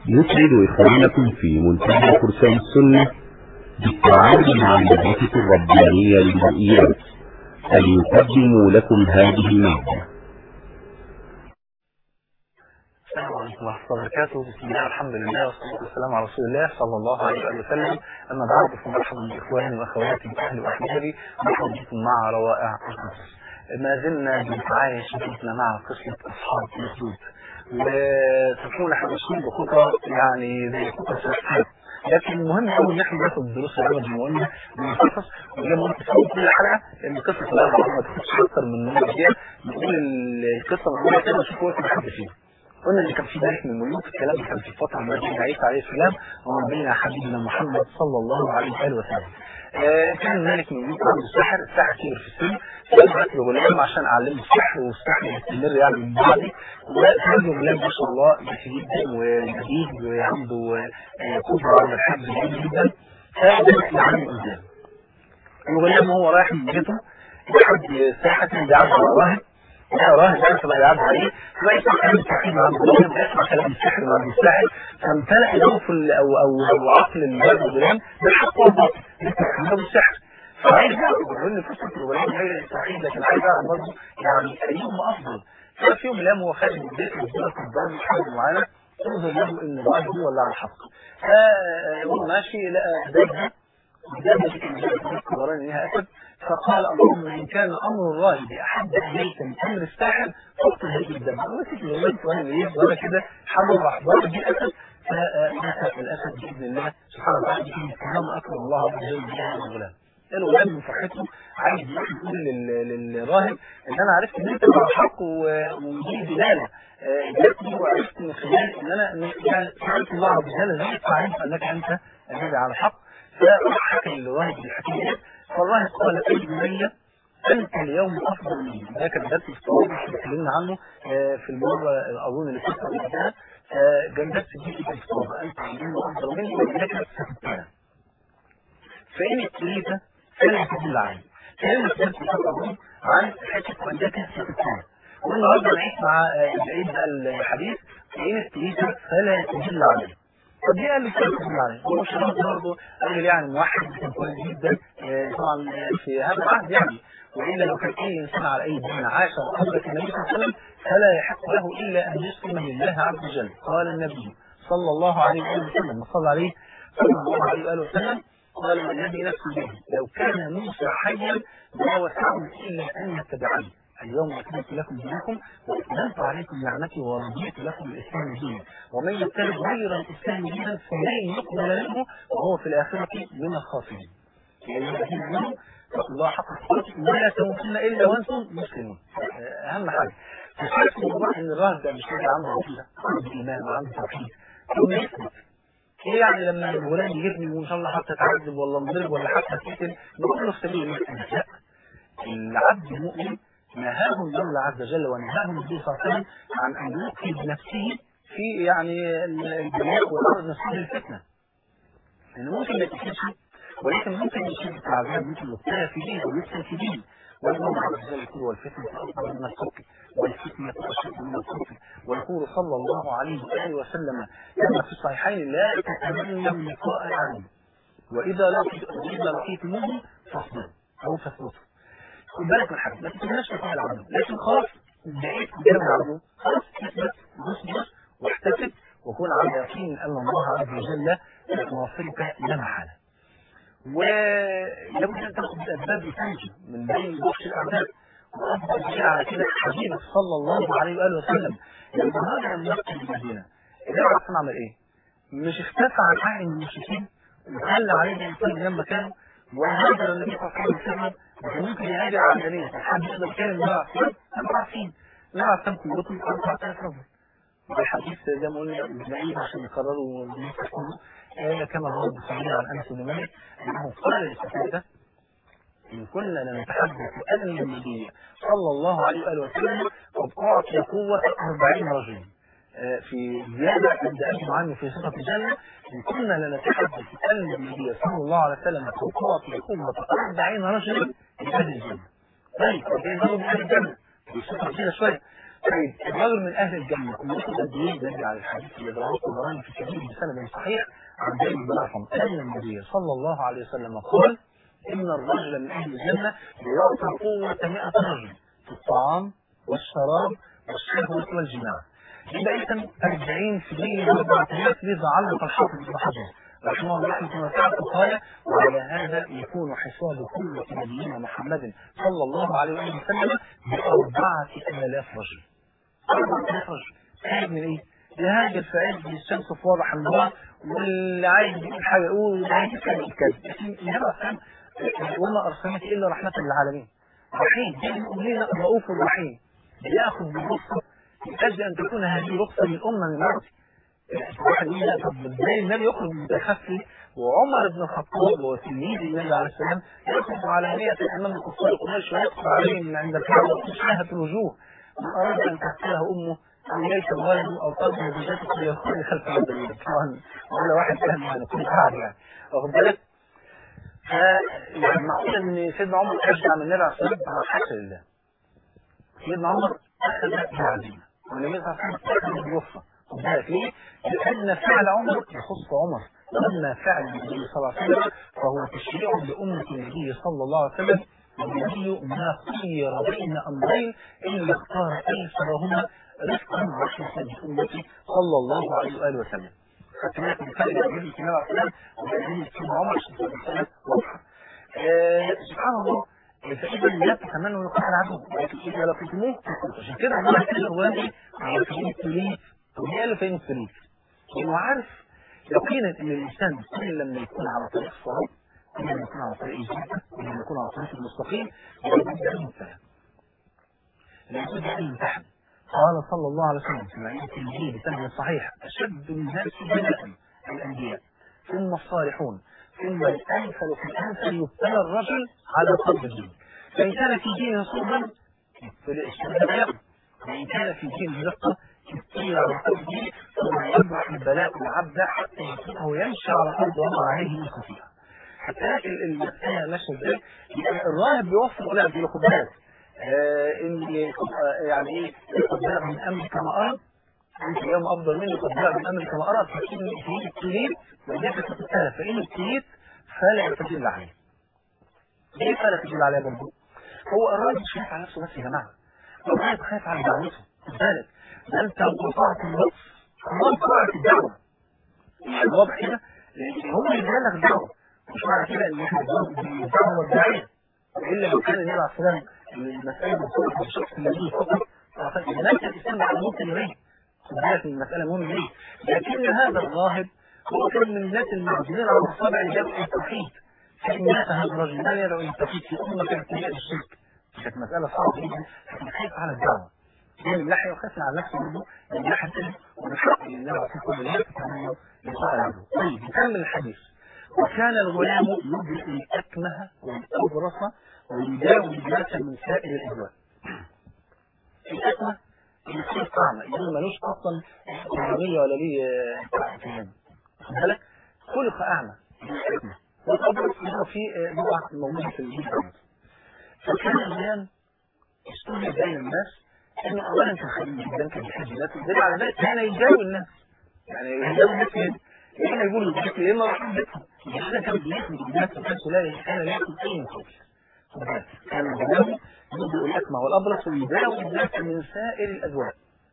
يسعد إخوانكم في منتهى فرسان السنة بالتعاون مع المدرسة الربانية للمرئيات أن يقدموا لكم هذه المادة السلام عليكم ورحمة الله وبركاته بسم الله الحمد لله والصلاة والسلام على رسول الله صلى الله عليه وسلم أما بعد فمرحبا بإخواني وأخواتي وأهلي وأحبابي مرحبا بكم مع روائع القصص ما زلنا بنتعايش شفتنا مع قصة أصحاب الأخدود وتكون احنا ماشيين بخطى يعني زي خطى سلسلة لكن المهم قوي ان احنا ناخد دروس العلم المهمه من القصص وزي ما قلت في اول كل حلقه ان القصص الاربعه ما تاخدش اكتر من نص دقيقه نقول القصه من اولها كده نشوف وقت لحد فيها قلنا ان كان في ملك من الملوك الكلام كان في الفتره من بين عيسى عليه السلام وما بين حبيبنا محمد صلى الله عليه واله وسلم. آه كان الملك من الملوك عنده ساحر، الساحر كبر في السن فقال بعت له غلام عشان اعلمه السحر والسحر يستمر يعني من بعدي وكان له غلام ما شاء الله ذكي جدا وجديد وعنده آه قدره على الحفظ جيد جدا فبدأ يعلم قدام. الغلام وهو رايح من بيته لحد ساحه بيعدي على راهب لا راهب ده انت بقى يعدي عليه ما يسمع كلام التوحيد مع الغلام ما يسمع كلام السحر مع الساحر فامتلأ جوف او او او عقل الولد الغلام بالحق والباطل بالتوحيد والسحر فعايز يعرف ان قصه الغلام غير التوحيد لكن عايز يعرف برضه يعني ايهما افضل ففي يوم من الايام هو خارج من البيت وبيقول قدام حد معانا انظر له ان الراجل هو اللي على الحق فهو ماشي لقى دابه دابه قرران انها اسد فقال اللهم ان كان امر الله باحد اليك من امر الساحر فاقتل هذه الدم مسك الولد وانا ايه وانا كده حضر راح ضرب بالاسد فمات الاسد باذن الله سبحانه وتعالى كلام اكرم الله عز وجل بهذا الغلام الغلام من فرحته عايز يروح يقول للراهب ان انا عرفت ان انت على الحق ودي دلاله جاتني وعرفت من خلال ان انا يعني سالت الله عز وجل ذلك فعرفت انك انت الذي على الحق فراح حكى للراهب الحكيم فالراهب قال اي بني انت اليوم افضل مني ده كان درس الصواب اللي اتكلمنا عنه في المره اظن اللي فاتت قبل كده كان درس جديد في الصواب انت اليوم افضل مني ولكن ستبتلى فان ابتليت فلا تدل عليه كلمة درس الصواب عن حته انك ستبتلى والنهارده نعيش مع العيد بقى الحديث فان ابتليت فلا تدل عليه طب ليه قال لي كده يعني هو شباب برضه راجل يعني موحد كان كويس جدا طبعا في هذا العهد يعني والا لو كان اي انسان على اي دين عاش وادرك النبي صلى الله عليه وسلم فلا يحق له الا ان يسلم لله عز وجل قال النبي صلى الله عليه واله وسلم وصلى عليه صلى الله عليه واله وسلم قال النبي نفسه به لو كان موسى حيا ما وسعه الا ان يتبعني اليوم أكملت لكم دينكم وأتممت عليكم نعمتي ورضيت لكم الإسلام دينا ومن يبتغي غير الإسلام دينا فلن يقبل منه وهو في الآخرة من الخاسرين. الذين آمنوا اتقوا الله حق تقاته ولا تموتن إلا وأنتم مسلمون. أهم حاجة. فشايف الموضوع إن الراهب ده مش راجل عنده عقيدة، عنده إيمان وعنده توحيد. ثم يثبت. ايه يعني لما الغلام يجيبني وان شاء الله حتى اتعذب ولا انضرب ولا حتى اتقتل نقول له في سبيل المسلم لا العبد المؤمن نهاهم الله عز وجل ونهاهم النبي صلى الله عليه وسلم عن ان يلقي بنفسه في يعني البلاء والارض نفسه الفتنه. لانه ممكن ما يتكلمش ولكن ممكن يشد في العذاب ممكن يبتلى في دين ويفتن في دين والله عز وجل يقول والفتنه اكبر من القتل والفتنه اشد من القتل ويقول صلى الله عليه واله وسلم كما في الصحيحين لا تتمنوا لقاء العالم واذا لقيت واذا لقيتموه فاصبروا او فاثبتوا خد بالك من حاجه ما تتمناش لقاء العالم لكن خلاص بقيت قدام العدو خلاص اثبت بص واحتسب وكن على يقين ان الله عز وجل ناصرك لا محاله ولابد ان تاخذ الاسباب بتنجو من بين وحش الاعداء وافضل شيء على كده حبيبك صلى الله عليه واله وسلم لما هاجر من مكه للمدينه النبي عليه الصلاه عمل ايه؟ مش اختفى عن حق المشركين وخلى عليهم يصلي لما كانوا وهاجر النبي صلى الله عليه وسلم وكان ممكن يهاجر على الجنين حد يقدر يتكلم مع أربع سنين مع سمك البطن 4000 رجل والحديث زي ما قلنا بعيد عشان يقرروا الناس كله كما هو البخاري عن انس بن مالك انه قال للصحابه ان كنا لنتحدث ان النبي صلى الله عليه واله وسلم قد اعطي قوه 40 رجلا في زيادة عند أبي عني في صفة الجنة إن كنا لنتحدث أن النبي صلى الله عليه وسلم قد أعطي قوة 40 رجلا لأهل الجنة. طيب 40 رجل من أهل الجنة في صفة كده شوية طيب الرجل من اهل الجنه وياخد قد ايه نرجع للحديث اللي رواه الطبراني في الكبير بسند صحيح عن زيد بن ارقم ان النبي صلى الله عليه وسلم قال ان الرجل من اهل الجنه يعطى قوه 100 رجل في الطعام والشراب والشهوه والجماع يبقى اذا 40% من 4000 لذا علق الحافظ ابن حجر رحمه الله رحمه الله تعالى قال وعلى هذا يكون حساب كل نبينا محمد صلى الله عليه وسلم بأربعة آلاف رجل أربعة آلاف رجل قاعد من إيه؟ يهاجر في عز الشمس في واضح النهار واللي عايز يقول حاجة يقول واللي عايز يتكلم يتكلم لكن النبي أسلم وما أرسلت إلا رحمة للعالمين رحيم دي المؤمنين رؤوف رحيم بياخذ بالرخصة يحتاج أن تكون هذه رخصة للأمة من الموت واحد يقول لا طب ازاي النبي يخرج متخفي وعمر بن الخطاب وتلميذ النبي عليه السلام يخرج على نية امام الكفار قريش ويدخل عليهم من عند الكعبه وتشاهد الوجوه من اراد ان تقتله امه ان ليس الولد او طلب بذاته ليدخل خلف هذا الولد طبعا ولا واحد فاهم يعني كل قاعد يعني واخد بالك ف يعني معقول ان سيدنا عمر اشجع من النبي عليه الصلاه والسلام حاشا لله سيدنا عمر اخذ العزيمه والنبي صلى الله عليه وسلم اخذ الوصفه خد بالك ليه؟ لأن فعل عمر يخص عمر وأما فعل النبي صلى الله عليه وسلم فهو تشريع لأمة النبي صلى الله عليه وسلم والنبي ما خير بين أمرين إلا اختار أيسرهما رفقا ورحمة بأمته صلى الله عليه وآله وسلم. فكانت الفرق بين النبي صلى الله عليه وسلم وبين سيدنا عمر صلى الله عليه وسلم واضحة. سبحان الله فإذا لا تتمنوا لقاء العدو لكن إذا لقيتموه عشان كده الله يقول الأولاني على سبيل التليف وليه قال فين السليك؟ لأنه عارف يقينا ان الانسان كل لما يكون على طريق الصواب كل لما يكون على طريق الجنة كل لما يكون على طريق المستقيم لابد ان يمتحن لابد ان يمتحن قال صلى الله عليه وسلم في معين التنجيل بسند صحيح اشد الناس بلاء الانبياء ثم الصالحون ثم الامثل في الامثل يبتلى الرجل على قدر الدين فان كان في دينه صلبا يبتلى الشد وان كان في دينه رقه يبتلى على قدره ثم يبرح البلاء العبد حتى يصيبه يمشي على الارض وما عليه من خطيئه. حتى المساله ماشيه ازاي؟ الراهب بيوفر لا بيقول خد بالك ان يعني ايه خد بالك من امرك ما ارى انت اليوم افضل مني خد بالك من امرك ما ارى فكيد ان الكليت وجدت تتسهل فان الكليت فلا تدل عليه. ليه فلا تدل عليه برضه؟ هو الراجل مش خايف على نفسه بس يا جماعه. الراجل خايف على دعوته خد بالك ده انت قطعت النص الله قطعت الدعوه يعني واضح كده هو اللي بيبلغ الدعوه مش معنى كده ان احنا الدعوه الداعيه الا لو كان النبي عليه الصلاه والسلام المساله مرتبطه بالشخص الذي فقط هناك الاسلام على ممكن يريد خد بالك من المساله مهمه ليه لكن هذا الراهب هو كان من الناس المعجزين على اصابع الجبل التوحيد فان مات هذا الرجل لا يدعو الى التوحيد في امه كانت ابتلاء الشرك كانت مساله صعبه جدا لكن خايف على الدعوه من ناحيه وخاف على نفسه برضه من ناحيه ثانيه ومن حق ان انا في كل الناس تتمنى لقاء العدو. طيب نكمل الحديث. وكان الغلام يدرك الاكمه والابرص ويداوي الناس من سائر الادواء. الاكمه يصير طعمه يعني ملوش اصلا طعميه ولا ليه فهم. خد بالك؟ خلق اعمى الاكمه والابرص هو في بضعه موجوده في الجيل فكان الغلام يستوعب بين الناس انه اولا كان خليل جدا كان بيحب الناس يدل على ذلك كان يجاوب الناس يعني يجاوب الناس كده اما يقولوا البيت يا اما راحوا بيتهم هذا كان بياكل الناس ما كانش لا كان ياكل اي مخالف كان الجنابي يبدو الاكمه والابرص ويداوي الناس من سائر الادواء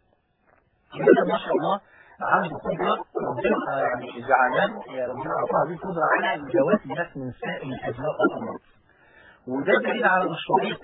هذا ما شاء الله عنده قدرة ربنا يعني جعلناه يا ربنا أعطاه هذه القدرة على مجاواة الناس من سائر الأدواء والأمراض. وده دليل على مشروعية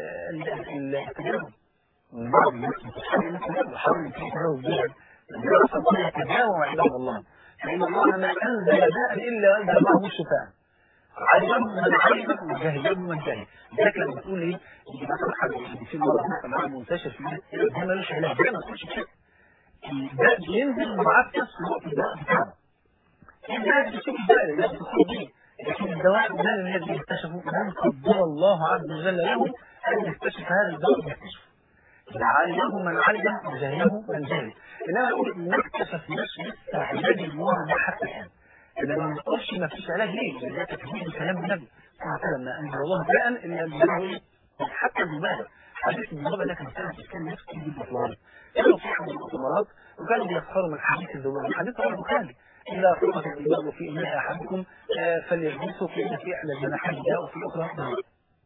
التجارب. من بعض الناس بتحاول الناس بتحاول تتجاوز بيها الدراسة كلها تداوى عباد الله فإن الله ما أنزل داء إلا أنزل معه الشفاء علم من علم وجهل من جهل لذلك لما تقول ايه يجي مثلا حد في مرض مثلا منتشر في ده ملوش علاج ده ما تقولش كده ده بينزل معاك نفس الوقت الدواء بتاعه الناس بتشوف الدواء الناس بتشوف دي لكن الدواء ده الذي اكتشفوا من قدر الله عز وجل له ان يكتشف هذا الدواء يكتشفه علمه من علم وجهله من جهل انما اقول ان اكتشف مش لسه علاج المرض ده حتى الان اذا ما نقولش ما فيش علاج ليه؟ لان ده تكذيب كلام النبي صلى الله عليه وسلم ما انزل الله داء الا انزله حتى الذبابه حديث الذبابة ده كان سنة كان ناس كتير جدا في الأرض كانوا في أحد المؤتمرات وكانوا بيسخروا من حديث الذبابة الحديث رواه البخاري إذا فرقت الذباب في إناء أحدكم آه، فليجلسوا في إن في إحدى الجناحين داء وفي الأخرى داء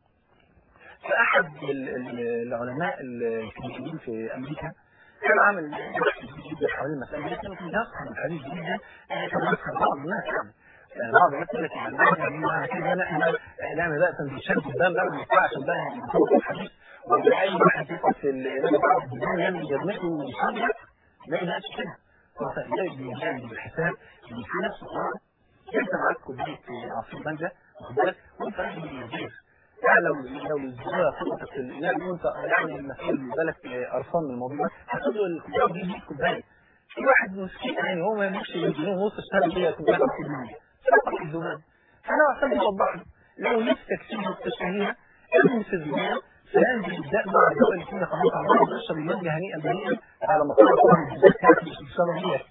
فأحد ال- ال- العلماء الكبيرين في أمريكا كان عامل بحث جدا حوالين المسألة دي كان يسخر من الحديث جدا آه، كان يسخر بعض الناس يعني يعني بعض الناس يقول لك يعني يعني معنى كده ان احنا نعمل بقى سندوتشات قدام بقى ما ينفعش بقى نصور الحديث ولا اي واحد يقف في الامام بتاع الدين يعمل جزمته ويصلي لا لا مش كده انت ازاي بيعمل بالحساب ان في نفس الصلاه انت معاك كوبايه عصير مانجا واخد بالك وانت راجل بالجيش يعني لو لو الزباله فقطت في الاناء وانت يعني المسؤول بالك قرفان من الموضوع ده هتاخد له الكوبايه دي 100 كوبايه في واحد مسكين يعني هو ما يمشي يجنون ونص اشتغل بيها كوبايه عصير مانجا فقط الذباب فانا عشان اوضح له لو نفسك فيه التشهيره المس الذباب فينزل الداء مع الدواء اللي فيه خلاص على بعض تشرب المانجا هنيئا مريئا على ما تطلع طبعا الذباب كانت مش بتشرب بيها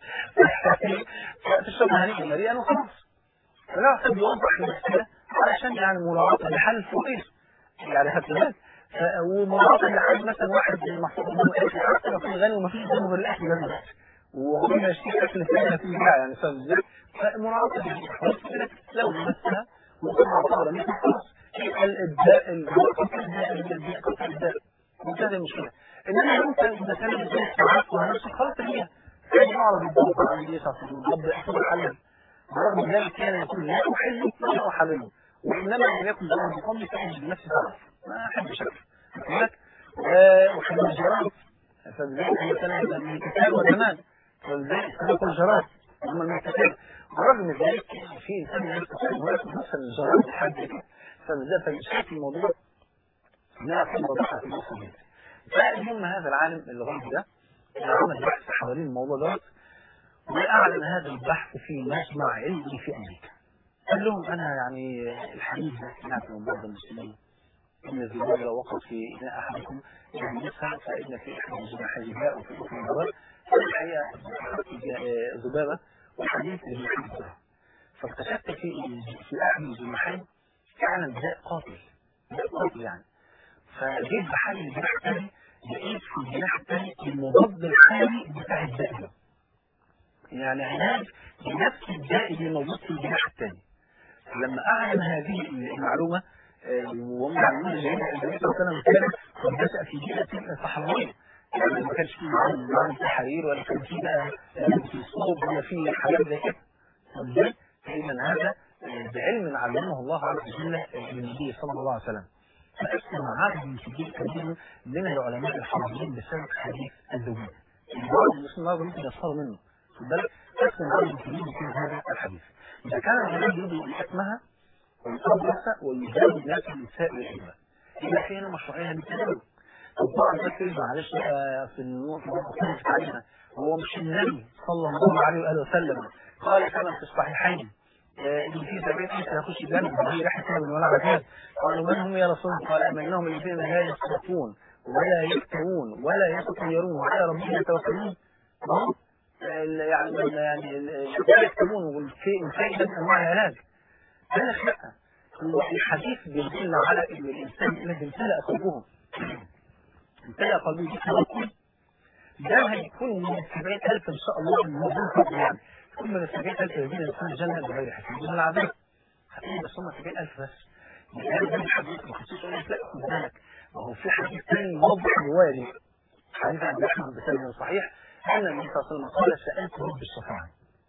فتشربها هنيئا مريئا وخلاص فانا عشان بيوضح المساله علشان يعني مراعاه لحل الفقير يعني خدت بالك ف- ومراعاه لحل مثلا واحد محطوط قدامه اكل حتى لو كان غني ومفيش قدامه غير الاكل لازم ياكل وهو ما يشتري اكل ثاني في البيع يعني فاهم ازاي؟ فمراعاه للحل لو مسها وطبعا طبعا مثل خلاص يبقى الداء الداء الداء قطع الداء منتهى المشكله انما انت اذا كان الانسان معاك ونفسك خلاص هي يعني معرض الضغط عن دي الضغط يحصل حلا برغم ذلك كان يقول لا احل ولا احلله وانما لم يكن ذلك بفضل فاجد بنفسي خلاص ما احبش اكل لك وحب الجراد فلذلك مثلا من الكتاب والزمان فلذلك سلوك الجراد هم المكتاب برغم من ذلك في انسان يستطيع ويأخذ مثلا الجراد لحد كده فلذلك فالاشكال في الموضوع انها تكون واضحه في النص جدا فالمهم هذا العالم الغربي ده عمل بحث حوالين الموضوع ده واعلن هذا البحث في مجمع علمي في امريكا قال لهم انا يعني الحديث ده سمعت من بعض المسلمين ان الذباب لو وقف في اناء احدكم يلمسها فان في احد الجناحين داء وفي الاخرى ضرر فالحقيقه ذبابه والحديث اللي بيحدثها فاكتشفت في في احد الجناحين فعلا داء قاتل داء قاتل يعني فجيت بحل الجناح الثاني لقيت في الجناح الثاني المضاد الحالي بتاع الداء ده يعني علاج لنفس الداء اللي موجود في الجناح الثاني لما اعلن هذه المعلومه وهم يعلمون ان النبي صلى الله عليه وسلم كان قد نشا في بيئه صحراويه يعني ما كانش فيه معلم تحرير ولا كان فيه بقى في صوب ولا في حاجات زي كده ازاي؟ فاذا هذا بعلم علمه الله عز وجل للنبي صلى الله عليه وسلم فاسلم عدد من كبير كبير من العلماء الحربيين بسبب حديث الذباب بعض المسلمين النهارده ممكن يسخروا منه خد بالك اسلم عدد من كبير من هذا الحديث اذا كان العلماء يريدوا اسمها ويصدق ويجاوب الناس النساء والإجماع إذا في هنا مشروعية للتناول طبعا فكر معلش بقى في النقطة اللي عليها هو مش النبي صلى الله عليه وآله وسلم قال كما في الصحيحين ان في سبعين ألف يخش الجنة وهي ريحة من ولا عذاب قالوا من هم يا رسول الله قال أمنهم الذين لا يسرفون ولا يكتوون ولا يتطيرون وعلى ربهم يتوكلون يعني يعني لا يكتوون والشيء شيء من انواع العلاج قال لك لا هو الحديث بيدل على ان الانسان الذي امتلأ قلبه امتلأ قلبه بالتوكل ده هيكون من السبعين ألف إن شاء الله الموجود فوق يعني كل من السبعين ألف الذين يدخلون الجنة بغير حساب دون العذاب هتقول بس هم سبعين ألف بس يعني ده الحديث ما خصوص يقول لك لا خد بالك ما هو في حديث ثاني يوضح الرواية دي حديث عن أحمد بسند صحيح أن النبي صلى الله عليه وسلم قال سألت رب الشفاعة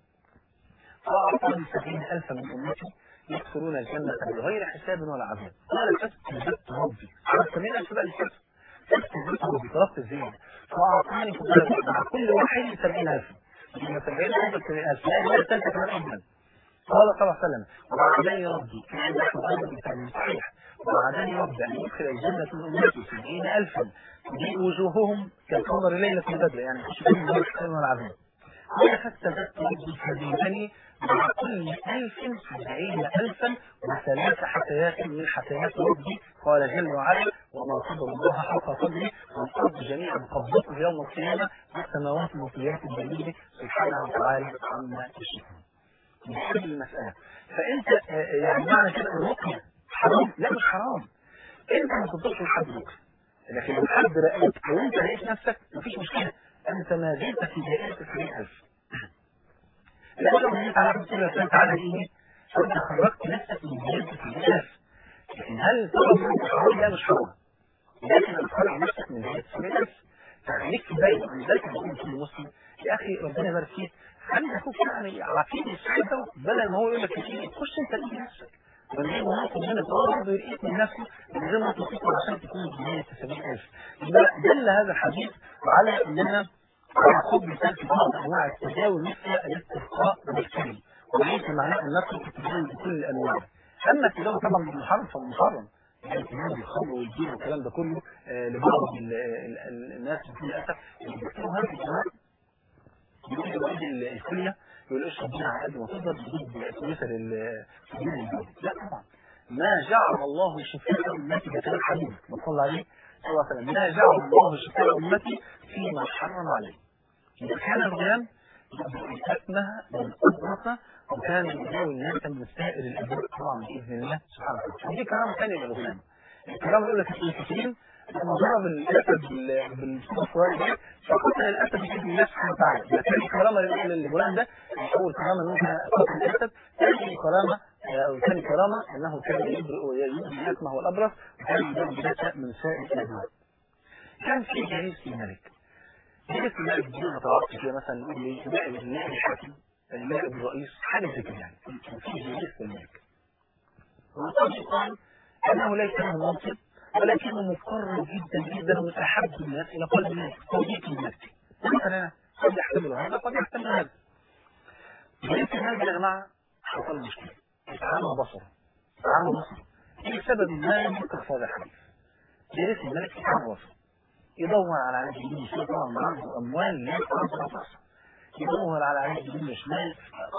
فأعطاني سبعين ألف من أمتي يدخلون الجنة بغير حساب ولا عذاب قال فاستجبت ربي على سبعين ألف بقى الكتب فاستجبت ربي طلبت الزيادة فأعطاني مع كل واحد سبعين ألف من سبعين ألف سبعين ألف لا هو الثالثة كمان أجمل قال صلى الله عليه وسلم وعدني ربي كان يحفظ أيضا بتعليم صحيح وعدني ربي أن يدخل الجنة من أمتي سبعين ألفا دي وجوههم كالقمر ليلة البدر يعني مش فيهم غير حساب ولا عذاب قال فاستجبت ربي فزيدني مع كل ألف سبعين ألفا وثلاث حكايات من حكايات ربي قال جل وعلا وما قدر الله حق قدره والأرض جميعا قبضته يوم القيامة والسماوات مطويات بيمينه سبحانه وتعالى عما يشركون. بهذه المسألة فأنت يعني معنى كده الرقية حرام لا مش حرام أنت ما تطلقش لحد الرقية لكن لو حد رأيك او انت لقيت نفسك مفيش مشكله انت ما زلت في دائره السبعين الف لا لو انت على رسول الله تعالى ايه فانت خرجت نفسك من دائره السبعين الف لكن هل طلب منك الحرام لا مش حرام لكن الخرج نفسك من دائره السبعين الف فخليك في بالك من ذلك يقول كل مسلم يا اخي ربنا يبارك فيك خلي اخوك يعني عارفين السعيد ده بدل ما هو يقول لك كتير خش انت تيجي نفسك من غير ما ياخد منك هو برضه يرقيك من نفسه من غير ما تفكر عشان تكون الجنيه 70000 دل هذا الحديث على اننا ناخذ مثال في بعض انواع التداول مثل الاسترخاء والكلم وليس معناه ان نترك التداول بكل انواعه اما التداول طبعا بالمحرم فالمحرم يعني كمان بالخمر والدين والكلام ده كله آه لبعض ال ال ال الناس بكل اسف اللي بيكتبوا هذا الكلام يقول الواد الكليه يقول اشرب بيها على قد ما تقدر تجيب كويسه للدين لا طبعا ما جعل الله شفاء امتي بكلام حبيبي ما صلى عليه صلى الله عليه وسلم ما جعل الله شفاء امتي فيما حرم عليه اذا كان الغلام الأكمه والأبرصة وكان يداوي الناس من سائر الأبواب طبعا بإذن الله سبحانه وتعالى دي كلام ثاني للغلام الكلام يقول لك الكثيرين لما ضرب الاسد بالصوره الصغيره فقتل الاسد باذن الله سبحانه وتعالى لكن الكرامه للغلام ده اول كرامه ان احنا قتل الاسد ثاني كرامه او ثاني كرامه انه كان يبرئ يبرئ الاكمه والابرص وكان يدرب بنفسه من سائر الابواب كان في جليس في الملك جليس الملك دي ما طلعتش كده مثلا نقول لي نائب النائب الحاكم النائب الرئيس حاجه زي كده يعني كان في جليس في الملك وقال انه ليس له منصب ولكنه مقرر جدا جدا ومن احب الناس الى قلب الناس توجيه الناس مثلا قد يحتمل هذا قد يحتمل هذا ولكن هذا يا جماعه حصل مشكله اتعامى بصره اتعامى بصره لسبب ما يذكر في هذا الحديث جلس الملك اتعامى بصره يدور على علاج يمين وشمال طبعا ما عنده اموال لا تقدر بصره يدور على علاج يمين وشمال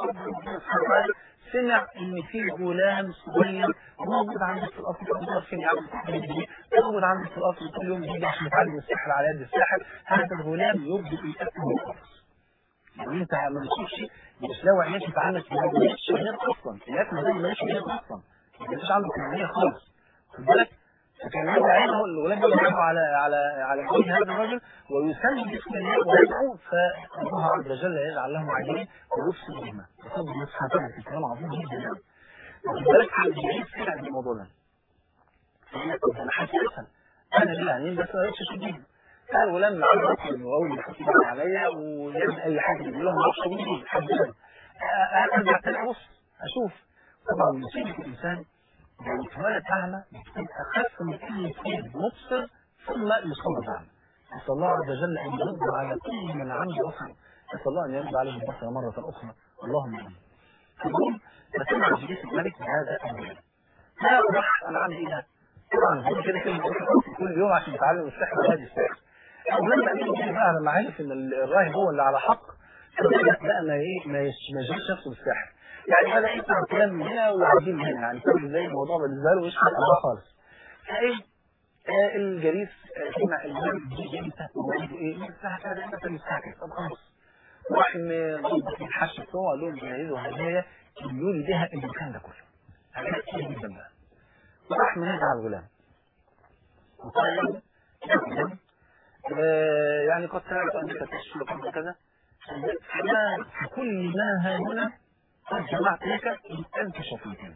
سمع ان في غلام صغير موجود عندك في القصر تقدر فين يا عم موجود عندك في القصر كل يوم بيجي عشان يتعلم السحر على يد الساحر هذا الغلام يبدو يأكل القفص يعني انت ما بتشوفش مش لو عينيك اتعلمت ما بتشوفش عينيك اصلا الاكل ده ماليش عينيك اصلا ما فيش عنده كميه خالص خد بالك فكان عنده عينه الغلام يلعب على على على وجه هذا الرجل ويسمي باسم الله ويدعو فالله عز وجل يجعل لهم عجين ويفسد بهما بسبب الله سبحانه وتعالى كلام عظيم جدا يعني واخد بالك يعيد فعلا الموضوع ده فيقول لك انا حاسس اسهل انا ليه يعني بس ما بقتش اشدهم كان الغلام معاه اصلا واول يحط ايده عليا ويعمل اي حاجه يقول لهم معرفش اقول ايه لحد الان ارجع تاني ابص اشوف طبعا مصيبه الانسان لو اتولد اعمى بتكون اخف من اي يكون مبصر ثم يصاب اعمى نسال الله عز وجل ان يرد على كل من عنده بصر نسال الله ان يرد عليه البصر مره اخرى اللهم امين فاليوم فسمع جليس الملك بهذا الغلام ما راح انا عندي ايه طبعا هو كده كده كل يوم عشان يتعلم السحر وهذه السحر الغلام بقى يجي بقى لما عرف ان الراهب هو اللي على حق فبدا بقى ما ايه ما يشغلش نفسه بالسحر يعني بدا يسمع كلام من هنا ويعدين من هنا يعني كل زي الموضوع بالنسبه له مش الله خالص فايه آه الجريس آه سمع الغلام دي امتى وعنده ايه من الساعه كذا امتى من الساعه كذا طب خلاص راح مظبط الحش بتوعه قال لهم جهزوا هدايا يقولوا لي بيها المكان ده كله حاجات كتير جدا بقى وراح منادى على الغلام وقال له يا غلام آه يعني قد سمعت انك تشفي وكذا كذا فما في كل ما ها هنا قد جمعت لك ان انت شفيتني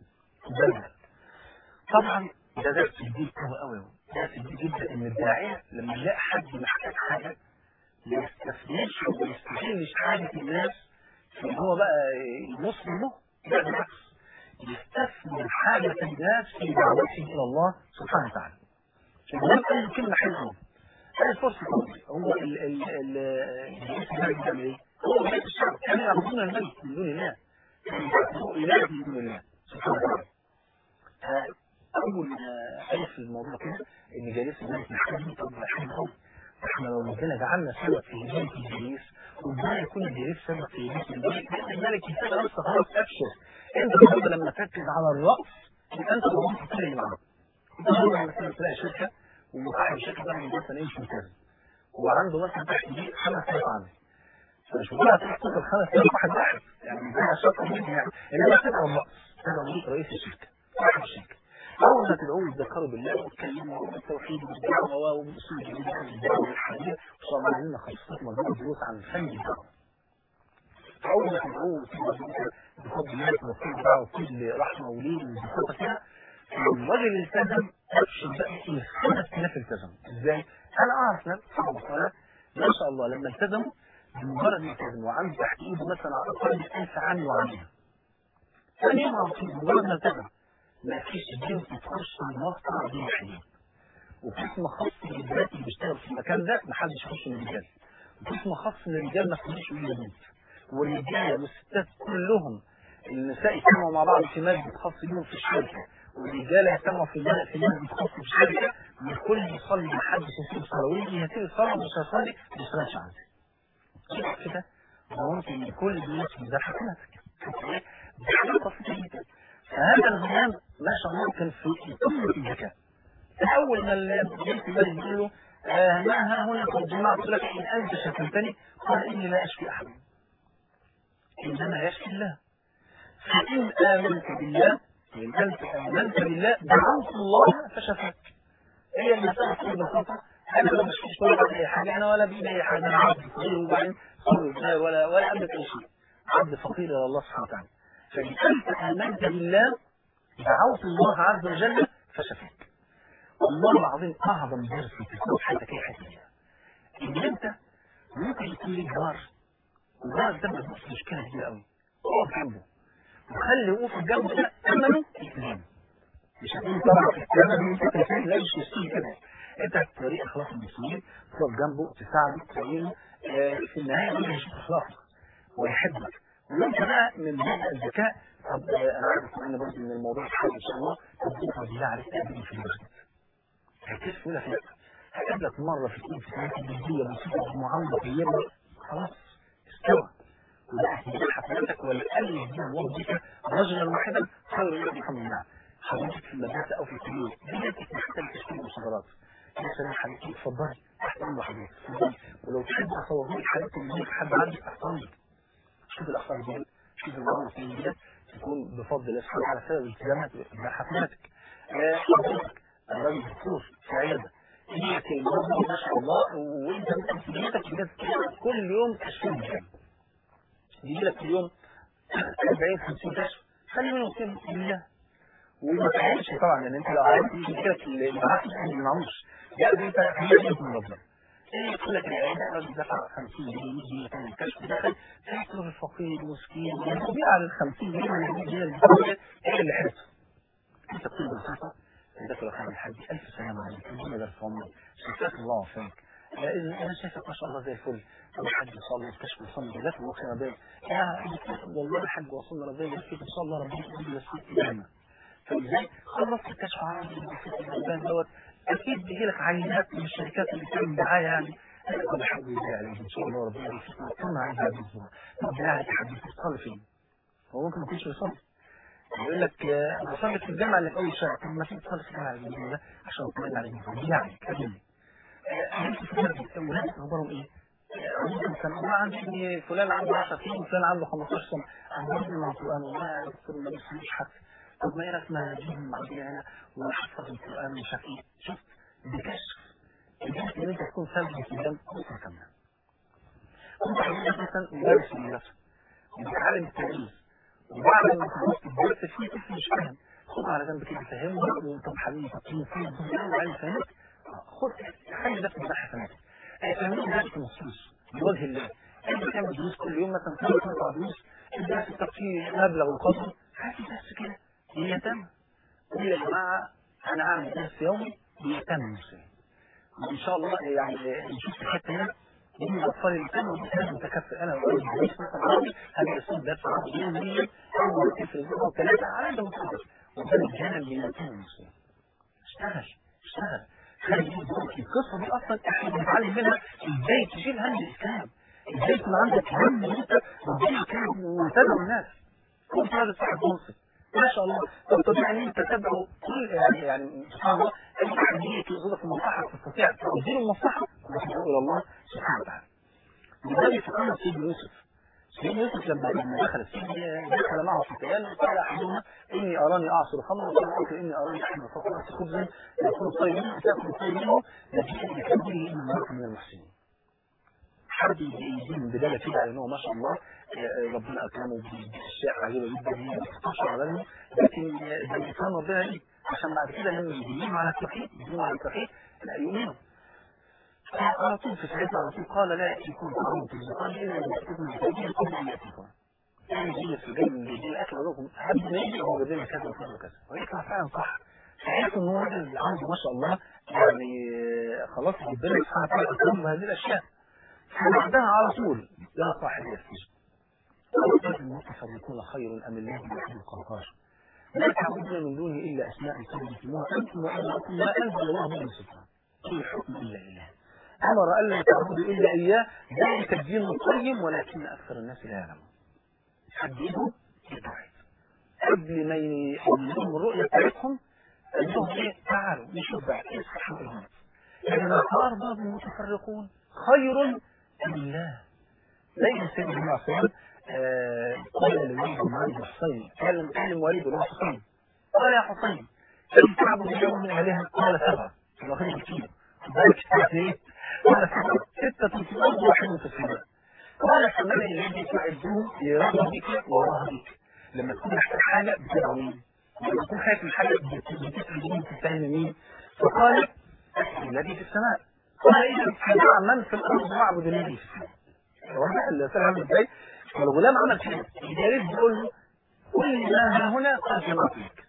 طبعا ده درس جديد قوي قوي درس جديد جدا ان الداعيه لما يلاقي حد محتاج حاجه ما يستثمرش وما يستغلش حاجه الناس في هو بقى ينص له لا بالعكس يستثمر حاجه الناس في دعوته الى الله سبحانه وتعالى الغرب قال كلمه حلوه هذه فرصه هو ال ال ال الملك بيعمل ايه؟ هو بيت الشعب كانوا يعبدون الملك من دون الله كانوا اله من دون الله سبحانه وتعالى اول ما عرف الموضوع كده ان جالس الملك محتاج طب حلو قوي احنا لو ربنا جعلنا سبب في هدايه الجليس وربنا يكون الجليس سبب في هدايه الجليس الملك يسال نفسه خلاص ابشر انت النهارده لما تركز على الراس يبقى انت ضمنت كل اللي معاك انت النهارده مثلا تلاقي شركه وصاحب الشركه ده مثلا ايه ممتاز وعنده مثلا تحت دي 5000 عامل فمش بقول هتروح تاخد 5000 واحد واحد يعني ده شرط جدا يعني انما تبقى الراس تبقى رئيس الشركه صاحب الشركه اول ما تدعوه تذكروا بالله وتكلموا بالتوحيد والدعوه وبالاصول الجديده والدعوه والحديث وان شاء الله عندنا خصصت مجموعه دروس عن فن الدعوه فاول ما تدعوه بفضل الله توفيق الدعوه وكل رحمه ولين وبساطه كده الراجل التزم ابشر بقى 5000 التزم ازاي؟ انا اعرف ناس صحابه ما شاء الله لما التزموا بمجرد ما التزموا وعنده تحت ايده مثلا اقل من 1000 عام وعاملها ثاني يوم على طول مجرد ما التزم ما فيش جنس تخش المصنع دي حليب وقسم خاص للبنات اللي بيشتغل في المكان ده ما حدش يخش من الرجال وقسم خاص للرجال ما تخش من البنات والرجاله والستات كلهم النساء يجتمعوا مع بعض في مسجد خاص بيهم في الشركه والرجاله يجتمعوا في في مسجد خاص في الشركه والكل يصلي ما حدش يسيب الصلاه واللي يسيب الصلاه مش هيصلي ما يشتغلش عندي كده ممكن كل الناس ده حكمتك دي حاجه بسيطه جدا فهذا الغلام ما شاء الله كان في قمه الذكاء اول ما البنت بدأ يقول له آه ما ها هنا قد جمعت لك ان انت شتمتني قال اني لا اشكي احدا انما يشكي الله فان امنت بالله ان انت امنت بالله دعوت الله فشفاك هي المساله كده ببساطه انا ما بشكيش ولا اي حاجه انا ولا بايدي اي حاجه انا عبد فقير وبعدين صبر ولا ولا املك اي شيء عبد فقير الى الله سبحانه وتعالى فان انت امنت بالله دعوت الله عز وجل فشفاك والله العظيم اعظم درس في كل حياتك هي حته ان انت ممكن يكون لك جار وجارك ده ما مشكله كبيره قوي اقف جنبه وخلي وقوفك جنبه ده ثمنه التزام مش هتقول طبعا في الكلام انت تفهم لا مش مستحيل كده انت في طريق اخلاص المسلمين تقف جنبه تساعده تعينه آه في النهايه هو يشوف اخلاقك ويحبك وانت بقى من هذا الذكاء طب آه انا عارف ان برضه من الموضوع حاجه ان شاء الله طب بكره بالله عليك تقابلني في المسجد هتكشف يقول لك لا هقابلك مره في الايد في حياتي الجديه بسيطه معامله طيبه خلاص استوى ولا هتجيب حفلتك ولا قال يهدي الله بك رجلا واحدا خير لك محمد الله حضرتك في المدرسه او في الكليه بدايتك محتاج تشتري محاضرات يا سلام حبيبتي اتفضلي تحت امر حضرتك اتفضلي ولو تحب اصور لك حاجات اللي حد عندك احسن لك شوف الاخبار دي شوف المعامله دي تكون بفضل الله سبحانه وتعالى سبب التزامك بحفلتك حضرتك الراجل دكتور في عياده هي المرضى ما شاء الله وانت مسؤوليتك بجد كل يوم تشفير الجنة يجي لك في اليوم 40 50 كشف خلي منهم كلمة بالله وما تعيش طبعا لان انت لو عارف يجي لك اللي معاك اللي ما معهوش لا دي انت هي من ربنا ايه يقول لك العيادة الراجل دفع 50 جنيه جنيه تعمل كشف دخل فيطلب الفقير المسكين وبيع على ال 50 جنيه اللي هي اللي هي اللي حرصه انت بتقول ببساطه ذكر خير الحج ألف سلام عليك ربنا يبارك في عمرك شفاك الله وفاك أنا شايفك ما شاء الله زي الفل الحج صلى وكشف وصلي جزاك الله خير ربنا يا والله الحج وصلنا ربنا يبارك فيك إن شاء الله ربنا يبارك فيك الجنة فإزاي خلصت الكشف عندي الغلبان دوت أكيد بيجي لك عينات من الشركات اللي بتعمل دعاية يعني طب الحمد لله عليك إن شاء الله ربنا يبارك فيك طلع عايز هذا الأسبوع طب بالله عليك يا حبيبي تصلي فين؟ هو ممكن ما يكونش يصلي يقول لك بصلي في الجامعة اللي في أول شارع طب ما تيجي تصلي في الجامعة اللي ده عشان أطمئن عليك يعني كلمني أنت في المسجد ولادك أخبارهم إيه؟ ممكن كان ما عندي فلان عنده 10 سنين وفلان عنده 15 سنة أخبارني مع القرآن والله يا دكتور ما بيسمعش حد طب ما إيه رأيك ما نجيبهم عندنا هنا ونحفظ القرآن مش عارف إيه شفت بكشف الجهة إن أنت تكون سلبي في الجنب أسرة كمان أنت حضرتك مثلا مدرس في المدرسة وبتعلم التدريس وبعد ما خلصت الدرس في طفل مش فاهم خد على جنب كده فهمه طب حبيبي طب في في عايز فهمك خد خلي ده في البحث حسناتك فهمني درس مخصوص بوجه الله انت بتعمل دروس كل يوم مثلا ثلاث اربع دروس الدرس التقصير مبلغ وقدره هاتي درس كده ليتم قول يا جماعه انا اعمل درس يومي ليتم المسلمين وان شاء الله يعني نشوف الحته هنا يجي الاطفال اللي كانوا بيحتاجوا متكفل انا وأولاد الجيش مثلا عربي هذا الاسلوب درس عربي يوميا اول في الاسبوع ثلاثه على قد ما تقدر وده الجانب اللي يمكن المسلمين اشتغل اشتغل خلي بالك القصه دي اصلا احنا بنتعلم منها ازاي تشيل هم الاسلام ازاي يكون عندك هم ان انت ربنا يكرمك وتدعو الناس كنت هذا صاحب منصب ما شاء الله طب طبيعي ان انت تدعو كل يعني يعني سبحان الله اي واحد يجي يوصلك المصلحه تستطيع تديله المصلحه وتدعو الى الله سبحانه وتعالى لذلك سبحان سيدنا يوسف سيدنا يوسف لما لما دخل السجن دخل معه فتيان وقال احدهما اني اراني اعصر خمرا وقال الاخر اني اراني احمل فوق راسي خبزا ياكل الطير منه تاكل الطير منه نجيء بكبره ان الله من المحسنين. حد يدين بدالة كده على انه ما شاء الله ربنا اكرمه باشياء عجيبه جدا هي ما تخطرش على بالنا لكن ده الانسان ربنا ليه عشان بعد كده لما يدينوا على التوحيد يدينوا على التوحيد لا يؤمنوا على طول في ساعتها على طول قال لا يأتيكم طعام ترزقان إلا أن يأتيكم بتأكيد قبل أن يأتيكم يعني يجي في الجنة اللي يجي الأكل لكم حد ما يجي هو بدنا كذا وكذا وكذا ويطلع فعلا صح فعرف إن هو راجل عنده ما شاء الله يعني خلاص ربنا سبحانه وتعالى أكرمه بهذه الأشياء فبعدها على طول يا صاحب السجن أولئك المتفرقون خير أم الله الوحيد القهار لا تعبدون من دونه إلا أسماء سميتموها أنتم وأبناؤكم ما أنزل الله من سلطان إن الحكم إلا لله أمر ألا تعبدوا إلا إياه ذلك الدين القيم ولكن أكثر الناس لا يعلمون حددوا التوحيد قبل ما يحللهم الرؤية بتاعتهم قال لهم إيه تعالوا نشوف بقى إيه الصح والغلط لكن الأرباب المتفرقون خير من الله زي سيدنا ابن عفان قال لوليد بن عبد الحسين كان كلم والده له حسين قال يا حسين كم تعبد اليوم من آلهة قال سبعة واخد كتير ذلك سبعة ايه؟ قال سبعة ستة في الأرض واحد في السماء قال فمن الذي تعدهم لرغبك ورهبك لما تكون محتاج حاجة بتدعو مين؟ لما تكون خايف من حاجة بتسأل مين بتتهم مين؟ فقال الذي في السماء قال إذا فدع من في الأرض واعبد الذي في السماء واضح اللي فاهم ازاي؟ فالغلام عمل كده الجاريد بيقول له كل ما ها هنا قد جمعت لك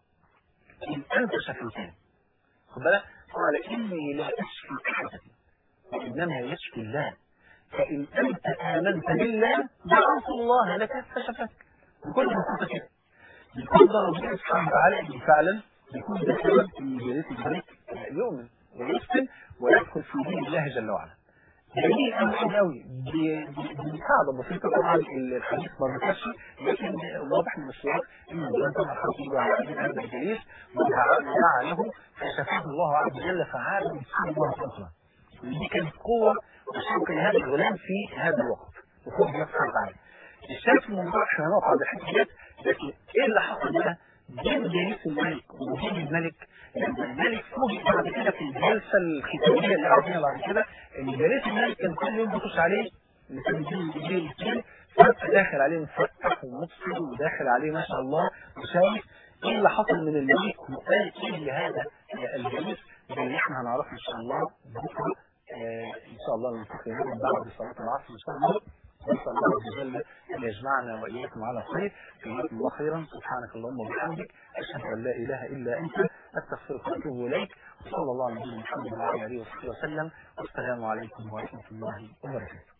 إن أنت شفيتني خد بالك قال إني لا أشفي أحدا وإنما يشفي الله فإن أنت آمنت بالله دعوت الله لك فشفاك بكل بساطة كده بيكون ده ربنا سبحانه وتعالى فعلا بيكون ده سبب في جريت الملك يؤمن ويسلم ويدخل في دين الله جل وعلا جميل قوي قوي بمساعدة بسيطة طبعا الحديث ما ذكرش لكن واضح من السياق ان الانسان طبعا حصل على هذا الجليس ودعا له فشفاه الله عز وجل فعاد سبحان الله اخرى ودي كانت قوة وشوق لهذا الغلام في هذا الوقت وقوة الله سبحانه وتعالى الشاهد في الموضوع احنا هنقف على الحته ديت لكن ايه اللي حصل بقى؟ جاب جليس الملك وجاب الملك لما الملك فوجئ بعد كده في الجلسه الختاميه اللي عرفناها بعد كده ان جليس الملك كان كل يوم بيخش عليه اللي كان بيجي بيجي الاثنين فجاه داخل عليه مفتح ومبصر وداخل عليه ما شاء الله وشايف ايه اللي حصل من الملك وقال ايه لهذا الجليس ده اللي احنا هنعرفه ان شاء الله بكره آه ان شاء الله نلتقي بعد صلاه العصر ان شاء الله نسأل الله عز وجل أن يجمعنا وإياكم على خير جزاكم الله خيرا سبحانك اللهم وبحمدك أشهد أن لا إله إلا أنت أستغفرك وأتوب إليك وصلى الله على نبينا محمد وعلى آله وصحبه وسلم والسلام عليكم ورحمة الله وبركاته